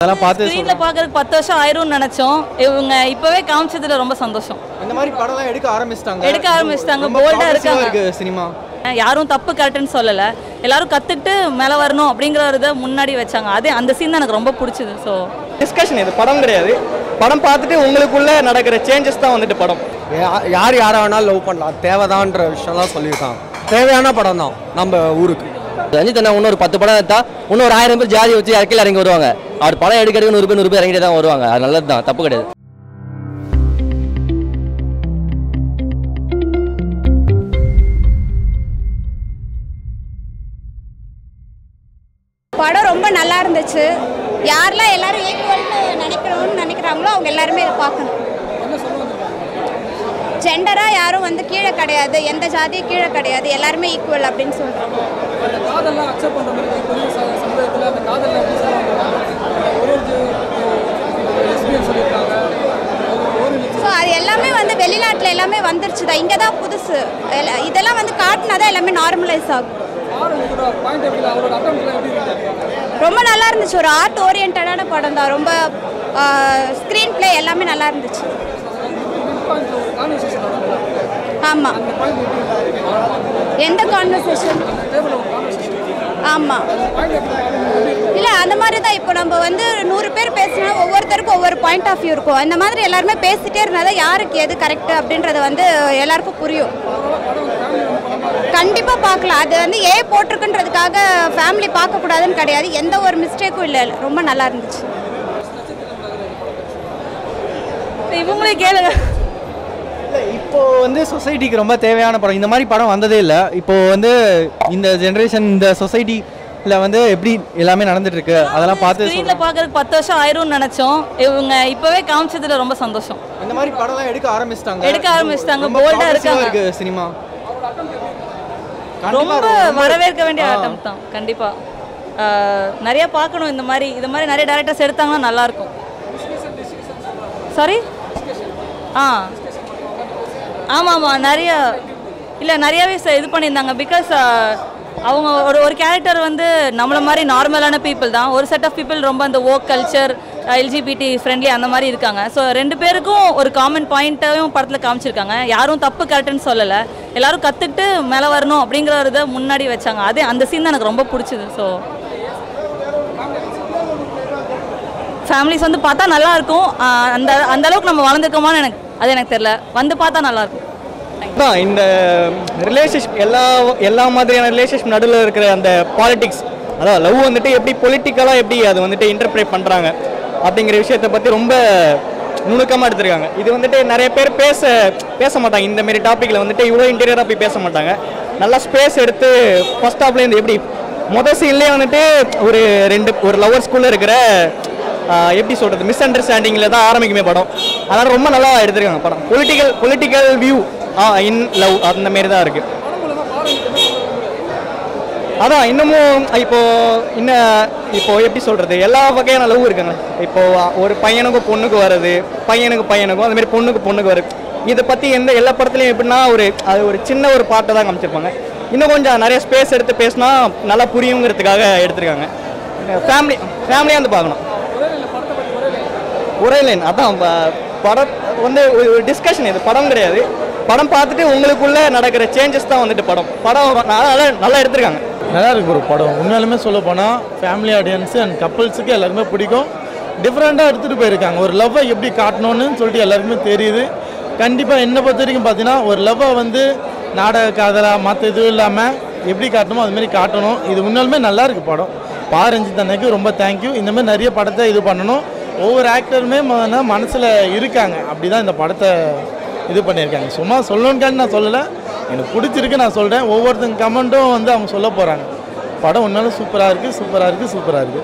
அதெல்லாம் பார்த்து ஸ்க்ரீனில் பார்க்கறதுக்கு பத்து வருஷம் ஆயிரும்னு நினச்சோம் இவங்க இப்போவே காமிச்சதுல ரொம்ப சந்தோஷம் இந்த மாதிரி படம்லாம் எடுக்க ஆரம்பிச்சிட்டாங்க எடுக்க ஆரம்பிச்சிட்டாங்க, ரொம்ப bold ஆ progressive-ஆ இருக்காங்க. இருக்கு சினிமா யாரும் தப்பு கரெக்டுன்னு சொல்லலை எல்லாரும் கற்றுக்கிட்டு மேலே வரணும் அப்படிங்கிற ஒரு இதை முன்னாடி வச்சாங்க அதே அந்த சீன் தான் எனக்கு ரொம்ப பிடிச்சது ஸோ டிஸ்கஷன் இது படம் கிடையாது படம் பார்த்துட்டு உங்களுக்குள்ள நடக்கிற சேஞ்சஸ் தான் வந்துட்டு படம் யா- யார் யாரை வேணாலும் லவ் பண்ணலாம் தேவைதான்ற விஷயம்லாம் சொல்லியிருக்காங்க தேவையான படம் தான் நம்ம ஊருக்கு ரஞ்சித் அண்ணா இன்னொரு பத்து படம் எடுத்தா இன்னொரு ஆயிரம் பேர் ஜாதி வச்சு இறக்கில் இறங்கி வருவாங்க அவர் படம் எடுக்க எடுக்க நூறு பேர் நூறு பேர் இறங்கிட்டே தான் வருவாங்க அது நல்லது தான் தப்பு கிடையாது படம் ரொம்ப நல்லா இருந்துச்சு யாரெல்லாம் எல்லாரும் ஈக்குவல்னு நினைக்கிறோம்னு நினைக்கிறாங்களோ அவங்க எல்லாருமே இதை பார்க்கணும் ஜெண்டராக யாரும் வந்து கீழே கிடையாது எந்த ஜாதியும் கீழே கிடையாது எல்லாருமே ஈக்குவல் அப்படின்னு சொல்கிறாங்க காதல்லாம் அக்செப்ட் பண்ணுற மாதிரி இப்போ வந்து ச- சமுதாயத்தில் அந்த காதலில் எப்படி சொல்லுவாங்க ஒரு ஒரு லெஸ்பியன் சொல்லியிருக்காங்க ஒரு ஸோ அது எல்லாமே வந்து வெளிநாட்டில் எல்லாமே வந்துருச்சு தான் இங்கே தான் புதுசு எல்ல- இதெல்லாம் வந்து காட்டினா தான் எல்லாமே நார்மலைஸ் ஆகும் ஆரம்பிக்கிற பாயிண்ட் எப்படி அவரோட அட்டம்ப்ட்லாம் எப்படி இருக்கு ரொம்ப நல்லா இருந்துச்சு ஒரு ஆர்ட் ஓரியன்டான படம் தான் ரொம்ப ஸ்க்ரீன் ப்ளே எல்லாமே நல்லா இருந்துச்சு கான்வர்சேஷன் ஆமாம் எந்த கான்வர்சேஷன் ஆமாம் இல்லை அந்த மாதிரி தான் இப்போ நம்ம வந்து நூறு பேர் பேசினா ஒவ்வொருத்தருக்கும் ஒவ்வொரு பாயிண்ட் ஆஃப் வியூ இருக்கும் அந்த மாதிரி எல்லாருமே பேசிட்டே இருந்தால் தான் யாருக்கு எது கரெக்ட் அப்படின்றது வந்து எல்லாருக்கும் புரியும் கண்டிப்பாக பார்க்கலாம் அது வந்து ஏ போட்டிருக்குன்றதுக்காக ஃபேமிலி பார்க்கக்கூடாதுன்னு கிடையாது எந்த ஒரு மிஸ்டேக்கும் இல்லை ரொம்ப நல்லா இருந்துச்சு இவங்களே கேளுங்க இல்லை இப்போ வந்து சொசைட்டிக்கு ரொம்ப தேவையான படம் இந்த மாதிரி படம் வந்ததே இல்லை இப்போ வந்து இந்த ஜென்ரேஷன் இந்த சொசைட்டியில் வந்து எப்படி எல்லாமே நடந்துட்டு இருக்கு அதெல்லாம் பார்த்து ஸ்க்ரீனில் பார்க்கறதுக்கு பத்து வருஷம் ஆயிரும்னு நினச்சோம் இவங்க இப்போவே காமிச்சதுல ரொம்ப சந்தோஷம் இந்த மாதிரி படம்லாம் எடுக்க ஆரம்பிச்சிட்டாங்க எடுக்க ஆரம்பிச்சிட்டாங்க, ரொம்ப bold ஆ progressive-ஆ இருக்காங்க. இருக்கு சினிமா ரொம்ப வரவேற்க வேண்டிய ஆட்டம் தான் கண்டிப்பா ஆஹ், நிறைய பார்க்கணும் இந்த மாதிரி இது மாதிரி நிறைய டேரக்டர்ஸ் எடுத்தாங்கன்னா நல்லா இருக்கும் சாரி ஆ ஆமாம் ஆமாம் நிறைய இல்லை நிறையவே ச- இது பண்ணியிருந்தாங்க பிகாஸ் அவங்க ஒரு ஒரு கேரக்டர் வந்து நம்மள மாதிரி நார்மலான பீப்புள் தான் ஒரு செட் ஆஃப் பீப்புள் ரொம்ப அந்த ஓக் கல்ச்சர் எல்ஜிபிடி ஃப்ரெண்ட்லி அந்த மாதிரி இருக்காங்க ஸோ ரெண்டு பேருக்கும் ஒரு காமன் பாயிண்ட்டையும் படத்தில் காமிச்சிருக்காங்க யாரும் தப்பு கரெக்டுன்னு சொல்லலை எல்லாரும் கற்றுக்கிட்டு மேலே வரணும் அப்படிங்கிற ஒரு இதை முன்னாடி வச்சாங்க அதே அந்த சீன் தான் எனக்கு ரொம்ப பிடிச்சது ஸோ ஃபேமிலிஸ் வந்து பார்த்தா நல்லா இருக்கும் ஆஹ் அந்த அந்த அளவுக்கு நம்ம வளர்ந்துருக்கோமான்னு எனக்கு அது எனக்கு தெரியல வந்து பார்த்தா நல்லா இருக்கும் தான் இந்த ரிலேஷன்ஷிப் எல்லா எல்லா மாதிரியான ரிலேஷன்ஷிப் நடுவில் இருக்கிற அந்த பாலிடிக்ஸ் அதான் லவ் வந்துட்டு எப்படி பொலிட்டிக்கலாக எப்படி அது வந்துட்டு இன்டர்பிரேட் பண்ணுறாங்க அப்படிங்கிற விஷயத்தை பற்றி ரொம்ப நுணுக்கமாக எடுத்திருக்காங்க இது வந்துட்டு நிறைய பேர் பேச பேச மாட்டாங்க இந்த மாதிரி டாப்பிக்கில் வந்துட்டு இவ்வளோ இன்டீரியராக போய் பேச மாட்டாங்க நல்லா ஸ்பேஸ் எடுத்து ஃபர்ஸ்ட் ஹாஃப்லேருந்து எப்படி மொதல் சீன்லேயே வந்துட்டு ஒரு ரெண்டு ஒரு லவர் ஸ்கூலில் இருக்கிற ஆஹ், எப்படி சொல்கிறது மிஸ் அண்டர்ஸ்டாண்டிங்கில் தான் ஆரம்பிக்குமே படம் அதனால் ரொம்ப நல்லா எடுத்திருக்காங்க படம் political political view in love அந்த மாரி தான் இருக்குது அதான் இன்னமும் இப்போ இன்னும் இப்போ எப்படி சொல்கிறது எல்லா வகையான லவ் இருக்குங்க இப்போ ஒரு பையனுக்கும் பொண்ணுக்கு வர்றது பையனுக்கு பையனுக்கும் அந்த மாதிரி பொண்ணுக்கு பொண்ணுக்கு வருது இதை பற்றி எந்த எல்லா படத்துலையும் எப்படின்னா ஒரு அது ஒரு சின்ன ஒரு பாட்டை தான் காமிச்சிருப்பாங்க இன்னும் கொஞ்சம் நிறைய ஸ்பேஸ் எடுத்து பேசினா நல்லா புரியுங்கிறதுக்காக எடுத்திருக்காங்க ஃபேமிலி ஃபேமிலியாக வந்து பார்க்கணும் உரையிலேன் அதான் ப- படம் வந்து ஒரு டிஸ்கஷன் இது படம் கிடையாது படம் பார்த்துட்டு உங்களுக்குள்ள நடக்கிற சேஞ்சஸ் தான் வந்துட்டு படம் படம் நல்லா நல்லா எடுத்திருக்காங்க நல்லா இருக்கு ஒரு படம் உண்மையாலுமே சொல்ல போனால் ஃபேமிலி ஆடியன்ஸு அண்ட் கப்பல்ஸுக்கு எல்லாருமே பிடிக்கும் டிஃப்ரெண்ட்டாக எடுத்துகிட்டு போயிருக்காங்க ஒரு லவ்வை எப்படி காட்டணும்னு சொல்லிட்டு எல்லாருக்குமே தெரியுது கண்டிப்பாக என்னை பொறுத்த வரைக்கும் பார்த்தீங்கன்னா ஒரு லவ்வை வந்து நாடக காதலாக மற்ற இதுவும் இல்லாமல் எப்படி காட்டணுமோ அது மாதிரி காட்டணும் இது உண்மையாலுமே நல்லா இருக்கு படம் பாரஞ்சித் அன்னைக்கு ரொம்ப தேங்க்யூ இந்த மாதிரி நிறைய படத்தை இது பண்ணணும் ஒவ்வொரு ஆக்டருமே மனசில் இருக்காங்க அப்படி தான் இந்த படத்தை இது பண்ணியிருக்காங்க சும்மா சொல்லணுக்கான்னு நான் சொல்லலை எனக்கு பிடிச்சிருக்கு நான் சொல்கிறேன் ஒவ்வொருத்தங்க கமெண்ட்டும் வந்து அவங்க சொல்ல போகிறாங்க படம் உண்மையாலும் சூப்பராக இருக்குது சூப்பராக இருக்குது சூப்பராக இருக்குது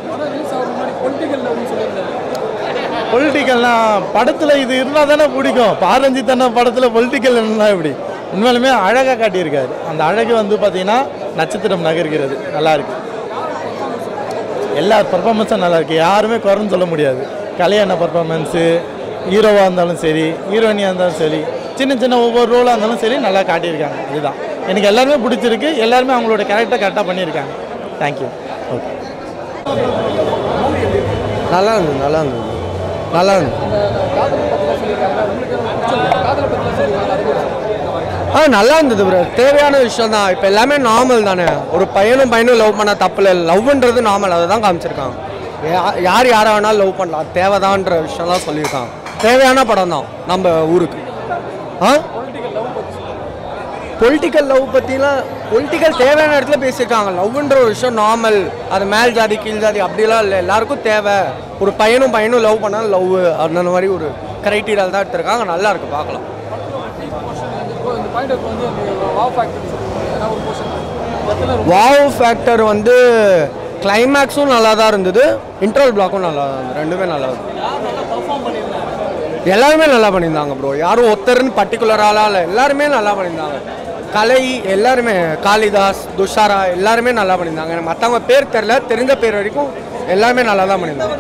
பொலிட்டிக்கல்னால் படத்தில் இது இருந்தால் தானே பிடிக்கும் பாரஞ்சித் அண்ணா படத்தில் பொலிட்டிக்கல் இருந்தால் எப்படி உண்மையாலுமே அழகாக காட்டியிருக்காரு அந்த அழகு வந்து பார்த்தீங்கன்னா நட்சத்திரம் நகர்கிறது நல்லா இருக்கு எல்லா பர்ஃபார்மன்ஸும் நல்லா இருக்கு யாருமே குறைன்னு சொல்ல முடியாது கல்யாண பர்ஃபார்மன்ஸு ஹீரோவாக இருந்தாலும் சரி ஹீரோயினியாக இருந்தாலும் சரி சின்ன சின்ன ஒவ்வொரு ரோலாக இருந்தாலும் சரி நல்லா காட்டியிருக்காங்க இதுதான் எனக்கு எல்லாருமே பிடிச்சிருக்கு எல்லாருமே அவங்களோட கேரக்டர் கரெக்டாக பண்ணியிருக்காங்க தேங்க்யூ ஓகே நல்லா இருந்தது நல்லா இருந்தது நல்லா இருந்தது காதலை பற்றிலாம் சொல்லியிருக்காங்க உங்களுக்கு பிடிச்சிருந்தா காதலை பற்றிலாம் சொல்லியிருக்காங்க அது கூட ஆ நல்லா இருந்தது ப்ரோ தேவையான விஷயம் தான் இப்போ எல்லாமே நார்மல் தானே ஒரு பையனும் பையனும் லவ் பண்ண தப்பு இல்லை லவ்ன்றது நார்மல் அதை தான் காமிச்சிருக்காங்க யா- யார் யாரை வேணாலும் லவ் பண்ணலாம் தேவைதான்ற விஷயம்லாம் சொல்லியிருக்காங்க தேவையான படம் தான் நம்ம ஊருக்கு ஆ பொலிட்டிக்கல் லவ் பற்றிலாம் பொலிட்டிக்கல் தேவையான இடத்துல பேசியிருக்காங்க லவ்ன்ற ஒரு விஷயம் நார்மல் அது மேல் ஜாதி கீழ் ஜாதி அப்படிலாம் இல்லை எல்லாருக்கும் தேவை ஒரு பையனும் பையனும் லவ் பண்ணாலும் லவ் அந்த மாதிரி ஒரு கிரைட்டீரியால் தான் எடுத்திருக்காங்க நல்லா இருக்கு பார்க்கலாம் இப்போ இந்த பாயிண்ட் அவுட் வந்து அந்த வாவ் ஃபேக்டரி சொல்லியிருக்காங்க ஏன்னா ஒரு போர்ஷன் வாவ் ஃபேக்டர் வந்து கிளைமேக்ஸும் நல்லா தான் இருந்தது இன்டர்வல் பிளாக்கும் நல்லா தான் இருந்தது ரெண்டுமே நல்லா இருந்தது எல்லாருமே நல்லா பண்ணியிருந்தாங்க ப்ரோ யாரும் ஒருத்தர்னு பர்டிகுலராலாம் இல்லை எல்லாருமே நல்லா பண்ணியிருந்தாங்க கலை எல்லாருமே காளிதாஸ் துஷாரா எல்லாருமே நல்லா பண்ணியிருந்தாங்க எனக்கு மற்றவங்க பேர் தெரில தெரிஞ்ச பேர் வரைக்கும் எல்லாருமே நல்லா தான் பண்ணியிருந்தாங்க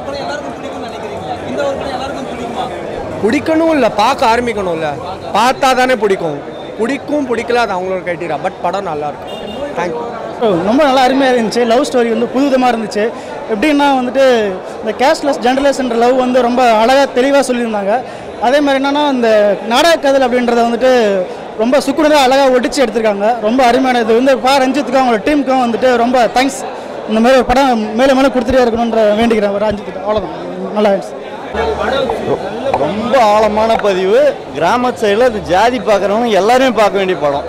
பிடிக்கணும் இல்லை பார்க்க ஆரம்பிக்கணும் இல்லை பார்த்தா தானே பிடிக்கும் பிடிக்கும் பிடிக்கல அது அவங்களோட கைட்டீரா பட் படம் நல்லா இருக்கும் தேங்க்யூ ரொம்ப நல்லா அருமையாக இருந்துச்சு லவ் ஸ்டோரி வந்து புதுவிதமாக இருந்துச்சு எப்படின்னா வந்துட்டு இந்த கேஷ்லெஸ் ஜென்ரலேஷன்ற லவ் வந்து ரொம்ப அழகாக தெளிவாக சொல்லியிருந்தாங்க அதே மாதிரி என்னன்னா இந்த நாடக கதல் அப்படின்றத வந்துட்டு ரொம்ப சுக்குனராக அழகாக ஒடிச்சு எடுத்திருக்காங்க ரொம்ப அருமையான இது வந்து பா ரஞ்சித்துக்கும் அவங்களோட டீமுக்கும் வந்துட்டு ரொம்ப தேங்க்ஸ் இந்த மாதிரி ஒரு படம் மேலே மேலே கொடுத்துட்டே இருக்கணுன்ற வேண்டிக்கிறேன் ஒரு ரஞ்சித்துக்கு அவ்வளோதான் நல்லா இருந்துச்சு ரொம்ப ஆழமான பதிவு கிராம சைடில் அது ஜாதி பார்க்குறவங்க எல்லாருமே பார்க்க வேண்டிய படம்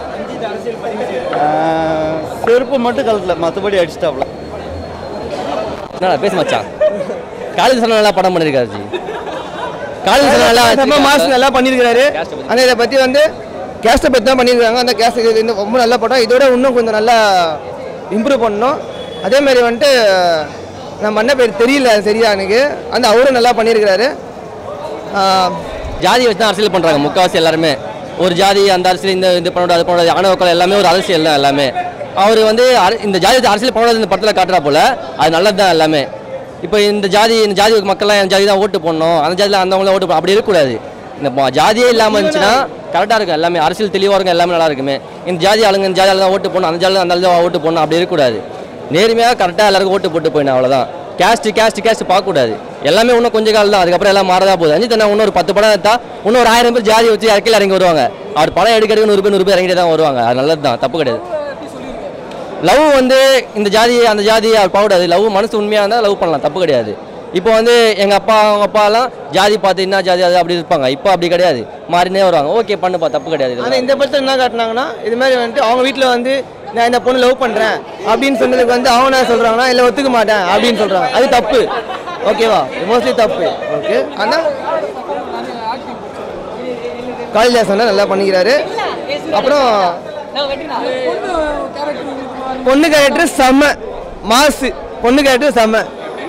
ஆஹ், செருப்பு மட்டும் கழுத்துல மற்றபடி அடிச்சிட்டாப்ல என்னடா பேச மச்சான் காலேஜ் சொன்ன நல்லா படம் பண்ணியிருக்காரு ஜி காலேஜ் சொன்ன நல்லா செம்ம மாஸ் நல்லா பண்ணியிருக்கிறாரு Cast பத்தி. ஆனால் இதை பற்றி வந்து கேஸ்ட்டை பற்றி தான் பண்ணியிருக்காங்க அந்த கேஸ்ட் இது இந்த ரொம்ப நல்ல படம் இதோட இன்னும் கொஞ்சம் நல்லா இம்ப்ரூவ் பண்ணணும் அதே மாதிரி வந்துட்டு நம்ம அண்ணன் பேர் தெரியல சரியா எனக்கு அந்த அவரும் நல்லா பண்ணியிருக்கிறாரு ஆஹ், ஜாதி வச்சு தான் அரசியல் பண்ணுறாங்க முக்கால்வாசி எல்லாருமே ஒரு ஜாதி அந்த அரசியல் இந்த இது பண்ணக்கூடாது அது பண்ணக்கூடாது ஆணவக்கள் எல்லாமே ஒரு அரசியல் தான் எல்லாமே அவர் வந்து அர- இந்த ஜாதி வச்சு அரசியல் பண்ணக்கூடாது இந்த படத்தில் காட்டுறா போல அது நல்லது தான் எல்லாமே இப்போ இந்த ஜாதி இந்த ஜாதி மக்கள்லாம் என் ஜாதி தான் ஓட்டு போடணும் அந்த ஜாதியில் அந்தவங்களாம் ஓட்டு போடணும் அப்படி இருக்கக்கூடாது இந்த ம- ஜாதியே இல்லாமல் இருந்துச்சுன்னா கரெக்டாக இருக்கும் எல்லாமே அரசியல் தெளிவாக இருக்கும் எல்லாமே நல்லா இருக்குமே இந்த ஜாதி ஆளுங்க இந்த ஜாதியால் தான் ஓட்டு போடணும் அந்த ஜாதியில் அந்த ஆளு ஓட்டு போடணும் அப்படி இருக்கக்கூடாது நேர்மையாக கரெக்டாக எல்லாருக்கும் ஓட்டு போட்டு போயிடணும் அவ்வளோதான் கேஸ்ட் கேஸ்ட் கேஸ்ட் பார்க்கக்கூடாது எல்லாமே இன்னும் கொஞ்ச காலம் தான் அதுக்கப்புறம் எல்லாம் மாறதா போகுது அஞ்சு தானே இன்னொரு பத்து படம் எடுத்தா இன்னும் ஒரு ஆயிரம் பேர் ஜாதி வச்சு இறக்கில இறங்கி வருவாங்க அவர் படம் எடுக்க எடுக்க நூறு பேர் நூறு பேர் இறங்கிட்டே தான் வருவாங்க அது நல்லது தான் தப்பு கிடையாது லவ் வந்து இந்த ஜாதி அந்த ஜாதி அவர் பார்க்கக்கூடாது லவ் மனசு உண்மையாக இருந்தால் லவ் பண்ணலாம் தப்பு கிடையாது இப்போ வந்து எங்கள் அப்பா அவங்க அப்பாலாம் ஜாதி பார்த்து என்ன ஜாதி அது அப்படி இருப்பாங்க இப்போ அப்படி கிடையாது மாறினே வருவாங்க ஓகே பண்ணுப்பா தப்பு கிடையாது ஆனால் இதெல்லாம். இந்த படத்தில் என்ன காட்டினாங்கன்னா இது மாதிரி வந்துட்டு அவங்க வீட்டில் வந்து நான் இந்த பொண்ணு லவ் பண்ணுறேன் அப்படின்னு சொன்னதுக்கு வந்து அவங்க என்ன சொல்கிறாங்கன்னா இல்லை ஒத்துக்க மாட்டேன் அப்படின்னு சொல்கிறாங்க அது தப்பு ஓகேவா மோஸ்ட்லி தப்பு ஓகே ஆனால் காளிதாசன் நல்லா பண்ணிக்கிறாரு அப்புறம் பொண்ணு கேரக்டர் செம்ம மாசு பொண்ணு கேரக்டர் செம்ம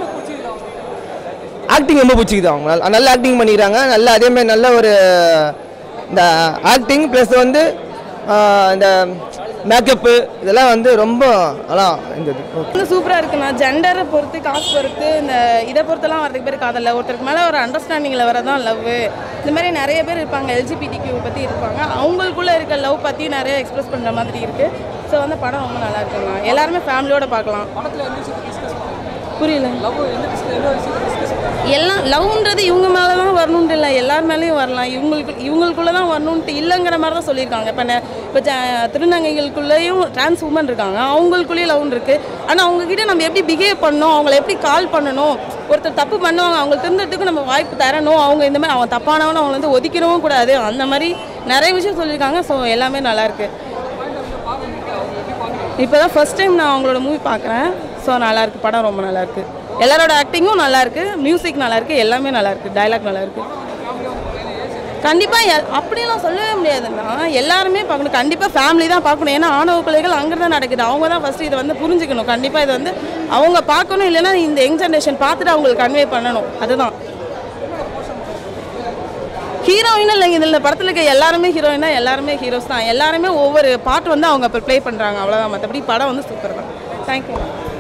ஆக்டிங் ரொம்ப பிடிச்சிக்குது அவங்க நல்ல- நல்ல ஆக்டிங் பண்ணிக்கிறாங்க நல்ல அதே மாதிரி நல்ல ஒரு இந்த ஆக்டிங் ப்ளஸ் வந்து ஆஹ், இந்த மேக்கப்பு இதெல்லாம் வந்து ரொம்ப நல்லா இருந்தது ஓகே வந்து சூப்பராக இருக்குண்ணா ஜெண்டரை பொறுத்து காசு பொறுத்து இந்த இதை பொறுத்தெல்லாம் வரதுக்கு பேர் காதல் ஒருத்தருக்கு மேலே ஒரு அண்டர்ஸ்டாண்டிங்கில் வரதான் லவ் இந்த மாதிரி நிறைய பேர் இருப்பாங்க எல்ஜிபிடி கியூ பற்றி இருப்பாங்க அவங்களுக்குள்ளே இருக்க லவ் பற்றி நிறைய எக்ஸ்பிரஸ் பண்ணுற மாதிரி இருக்குது ஸோ வந்து படம் ரொம்ப நல்லா இருக்குண்ணா எல்லாருமே ஃபேமிலியோட பார்க்கலாம் படத்தில் என்ன விஷயத்தை டிஸ்கஸ் பண்ணுவாங்க புரியல லவ் என்ன டிஸ்கஸ் என்ன விஷயத்தை டிஸ்கஸ் பண்ணுவாங்க எல்லாம் லவ்ன்றது இவங்க மேலே தான் வரணுன்ட்டு இல்லை எல்லார் மேலேயும் வரலாம் இவங்களுக்கு இவங்களுக்குள்ளே தான் வரணுன்ட்டு இல்லைங்கிற மாதிரி தான் சொல்லியிருக்காங்க இப்போ நெ- இப்போ ஜ- திருநங்கைகளுக்குள்ளேயும் டிரான்ஸ் உமன் இருக்காங்க அவங்களுக்குள்ளேயும் லவ்னு இருக்குது ஆனால் அவங்கக்கிட்ட நம்ம எப்படி பிஹேவ் பண்ணணும் அவங்கள எப்படி கால் பண்ணணும் ஒருத்தர் தப்பு பண்ணுவாங்க அவங்க திருந்ததுக்கு நம்ம வாய்ப்பு தரணும் அவங்க இந்த மாதிரி அவன் தப்பானவனு அவங்கள வந்து ஒதுக்கிடவும் கூடாது அந்த மாதிரி நிறைய விஷயம் சொல்லியிருக்காங்க ஸோ எல்லாமே நல்லாயிருக்கு இப்போ தான் ஃபஸ்ட் டைம் நான் அவங்களோட மூவி பார்க்குறேன் ஸோ நல்லாயிருக்கு படம் ரொம்ப நல்லாயிருக்கு எல்லாரோட ஆக்டிங்கும் நல்லாயிருக்கு மியூசிக் நல்லாயிருக்கு எல்லாமே நல்லாயிருக்கு டைலாக் நல்லாயிருக்கு கண்டிப்பாக அப்படிலாம் சொல்லவே முடியாதுன்னா எல்லாருமே பார்க்கணும் கண்டிப்பாக ஃபேமிலி தான் பார்க்கணும் ஏன்னா ஆணவ கொலைகள் அங்கே தான் நடக்குது அவங்க தான் ஃபஸ்ட்டு இதை வந்து புரிஞ்சுக்கணும் கண்டிப்பாக இதை வந்து அவங்க பார்க்கணும் இல்லைன்னா இந்த யங் ஜென்ரேஷன் பார்த்துட்டு அவங்களுக்கு கன்வே பண்ணணும் அதுதான் ஹீரோயின் இல்லைங்க இதில் படத்தில் இருக்க எல்லாருமே ஹீரோயினா எல்லாருமே ஹீரோஸ் தான் எல்லாருமே ஒவ்வொரு பார்ட் வந்து அவங்க இப்போ ப்ளே பண்ணுறாங்க அவ்வளோதான் மற்றபடி படம் வந்து சூப்பர் தான் தேங்க்யூ